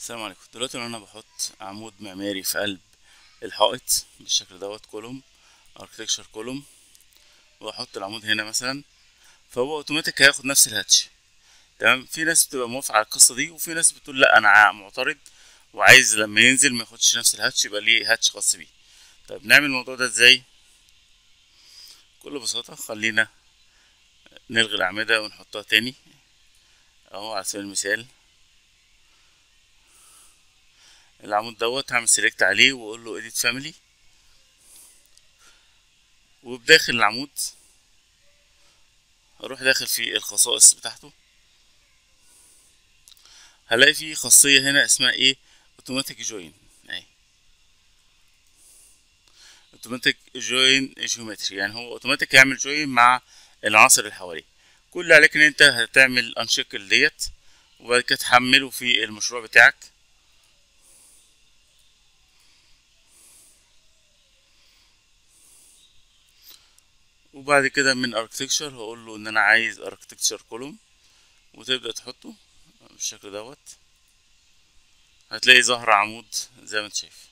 السلام عليكم دلوقتي انا بحط عمود معماري في قلب الحائط بالشكل دوت كولوم اركتكشر كولوم واحط العمود هنا مثلا فهو اوتوماتيك هياخد نفس الهاتش تمام في ناس بتبقى موافقة على القصة دي وفي ناس بتقول لا انا ع- معترض وعايز لما ينزل ما ياخدش نفس الهاتش يبقى ليه هاتش خاص بيه طيب نعمل الموضوع ده ازاي بكل بساطة خلينا نلغي الأعمدة ونحطها تاني اهو على سبيل المثال العمود دوت هعمل سيلكت عليه واقول له edit family وبداخل العمود اروح داخل في الخصائص بتاعته هلاقي في خاصية هنا اسمها ايه اوتوماتيك جوين اهي اوتوماتيك جوين جيومتري يعني هو اوتوماتيك يعمل جوين مع العناصر اللي حواليه كل اللي عليك ان انت هتعمل انشيكل ديت وبعد كده تحمله في المشروع بتاعك وبعد كده من اركتكشر هقول له ان انا عايز اركتكشر كولوم وتبدا تحطه بالشكل دوت هتلاقي ظهر عمود زي ما انت شايف